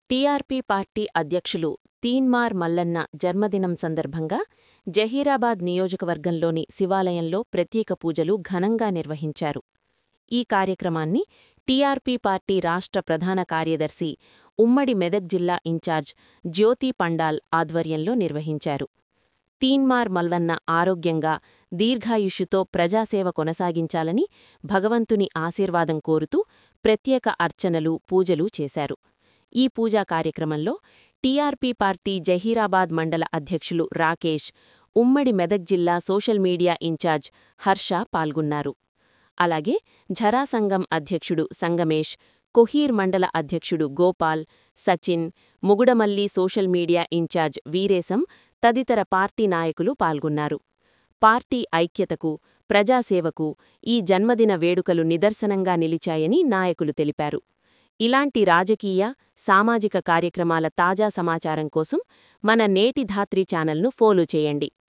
TRP party అధ్యక్షులు తీన్మార్ మల్లన్న జన్మదినం సందర్భంగా జహీరాబాద్ నియోజకవర్గంలోని శివాలయంలో ప్రత్యేక పూజలు ఘనంగా నిర్వహించారు. ఈ కార్యక్రమాన్ని టీఆర్పీ పార్టీ రాష్ట్ర ప్రధాన కార్యదర్శి, ఉమ్మడి మెదక్ జిల్లా ఇన్ఛార్జ్ జ్యోతి పండాల్ ఆధ్వర్యంలో నిర్వహించారు. తీన్మార్ మల్లన్న ఆరోగ్యంగా, దీర్ఘాయుష్యుతో ప్రజాసేవ కొనసాగించాలని భగవంతుని ఆశీర్వాదం కోరుతూ ప్రత్యేక అర్చనలు, పూజలు చేశారు. ఈ పూజా కార్యక్రమంలో టీఆర్పీ పార్టీ జహీరాబాద్ మండల అధ్యక్షులు రాకేష్, ఉమ్మడి మెదక్ జిల్లా సోషల్ మీడియా ఇన్ఛార్జ్ హర్ష పాల్గొన్నారు. అలాగే ఝరా సంఘం అధ్యక్షుడు సంగమేష్, కొహీర్ మండల అధ్యక్షుడు Gopal, Sachin, Mugudamalli social media incharge Veeresham తదితర పార్టీ నాయకులు పాల్గొన్నారు. పార్టీ ఐక్యతకు, ప్రజాసేవకు ఈ జన్మదిన వేడుకలు నిదర్శనంగా నిలిచాయని నాయకులు తెలిపారు. ఇలాంటి రాజకీయ, సామాజిక కార్యక్రమాల తాజా సమాచారం కోసం మన నేటి ధాత్రి ఛానల్ను ఫాలో చేయండి.